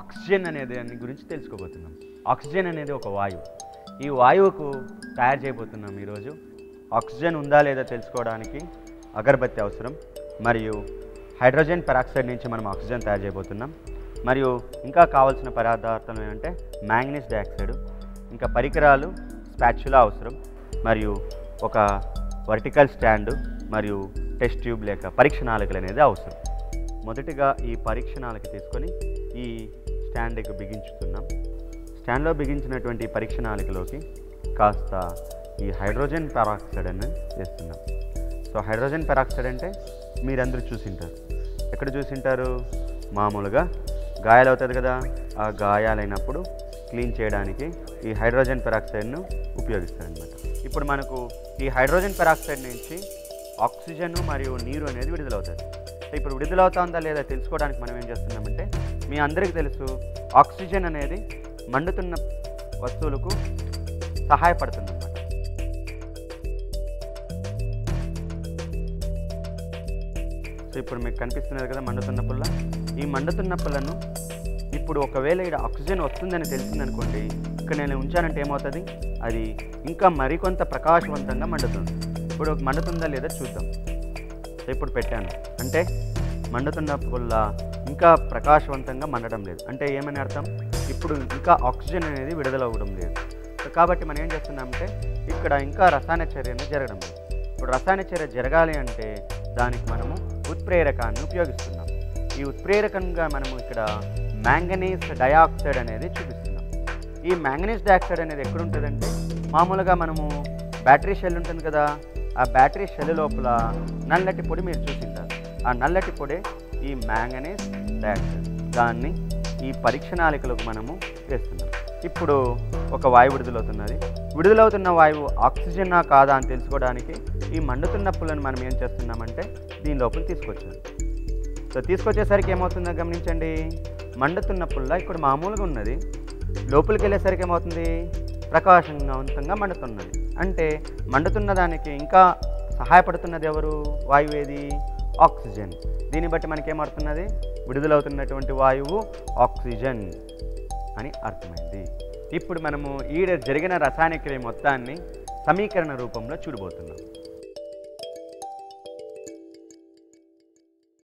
oxygen అనే దాని గురించి తెలుసుకోబోతున్నాం ఆక్సిజన్ అనేది ఒక వాయువు ఈ వాయువుకు తయారు చేయబోతున్నాం ఈరోజు ఆక్సిజన్ ఉందా లేదా తెలుసుకోవడానికి అగరబత్తి అవసరం మరియు హైడ్రోజన్ పెరాక్సైడ్ నుంచి మనం ఆక్సిజన్ తయారు చేయబోతున్నాం మరియు ఇంకా కావాల్సిన పదార్థాలు ఏంటంటే మ్యాంగనీస్ డైఆక్సైడ్ ఇంకా పరికరాలు స్పాచులా అవసరం మరియు ఒక వర్టికల్ స్టాండ్ మరియు టెస్ట్ ట్యూబ్ లేక పరీక్ష నాళికలు అనేది అవసరం మొదటిగా ఈ పరీక్ష నాళిక తీసుకొని ఈ స్టాండ్కి బిగించుతున్నాం స్టాండ్లో బిగించినటువంటి ఈ పరీక్ష నాళికలోకి కాస్త ఈ హైడ్రోజన్ పెరాక్సైడ్ అని వేస్తున్నాం సో హైడ్రోజన్ పెరాక్సైడ్ అంటే మీరందరూ చూసింటారు ఎక్కడ చూసింటారు మామూలుగా గాయాలు అవుతుంది కదా ఆ గాయాలైనప్పుడు క్లీన్ చేయడానికి ఈ హైడ్రోజన్ పెరాక్సైడ్ను ఉపయోగిస్తారనమాట ఇప్పుడు మనకు ఈ హైడ్రోజన్ పెరాక్సైడ్ నుంచి ఆక్సిజన్ మరియు నీరు అనేది విడుదలవుతుంది సో ఇప్పుడు విడుదలవుతుందా లేదా తెలుసుకోవడానికి మనం ఏం చేస్తున్నామంటే మీ అందరికీ తెలుసు ఆక్సిజన్ అనేది మండుతున్న వస్తువులకు సహాయపడుతుంది అన్నమాట సో ఇప్పుడు మీకు కనిపిస్తున్నది కదా మండుతున్న పుల్ల ఈ మండుతున్న పుల్లను ఇప్పుడు ఒకవేళ ఇక్కడ ఆక్సిజన్ వస్తుందని తెలిసిందనుకోండి ఇక్కడ నేను ఉంచానంటే ఏమవుతుంది అది ఇంకా మరికొంత ప్రకాశవంతంగా మండుతుంది ఇప్పుడు మండుతుందా లేదా చూద్దాం సో ఇప్పుడు పెట్టాను అంటే మండుతున్న పుల్ల ఇంకా ప్రకాశవంతంగా మండడం లేదు అంటే ఏమని అర్థం ఇప్పుడు ఇంకా ఆక్సిజన్ అనేది విడుదలవ్వడం లేదు సో కాబట్టి మనం ఏం చేస్తున్నామంటే ఇక్కడ ఇంకా రసాయన చర్య అనేది జరగడం లేదు ఇప్పుడు రసాయన చర్య జరగాలి అంటే దానికి మనము ఉత్ప్రేరకాన్ని ఉపయోగిస్తున్నాం ఈ ఉత్ప్రేరకంగా మనము ఇక్కడ మ్యాంగనీస్ డయాక్సైడ్ అనేది చూపిస్తున్నాం ఈ మ్యాంగనీస్ డయాక్సైడ్ అనేది ఎక్కడ ఉంటుందంటే మామూలుగా మనము బ్యాటరీ షెల్ ఉంటుంది కదా ఆ బ్యాటరీ షెల్ లోపల నల్లటి పొడి మీరు చూసింటారు ఆ నల్లటి పొడి ఈ మ్యాంగనీస్ డయాక్సైడ్ దాన్ని ఈ పరీక్ష నాళికలకు మనము వేస్తున్నాం ఇప్పుడు ఒక వాయువు విడుదలవుతున్నది విడుదలవుతున్న వాయువు ఆక్సిజనా కాదా అని తెలుసుకోవడానికి ఈ మండుతున్న పుల్లను మనం ఏం చేస్తున్నామంటే దీని లోపల తీసుకొచ్చాం సో తీసుకొచ్చేసరికి ఏమవుతుందో గమనించండి మండుతున్న పుల్ల ఇక్కడ మామూలుగా ఉన్నది లోపలికి వెళ్ళేసరికి ఏమవుతుంది ప్రకాశవంతంగా మండుతున్నది అంటే మండుతున్న దానికి ఇంకా సహాయపడుతున్నది ఎవరు వాయువు ఏది ఆక్సిజన్ దీన్ని బట్టి మనకేమవుతున్నది విడుదలవుతున్నటువంటి వాయువు ఆక్సిజన్ అని అర్థమైంది ఇప్పుడు మనము ఈడ జరిగిన రసాయన క్రియ మొత్తాన్ని సమీకరణ రూపంలో చూడబోతున్నాం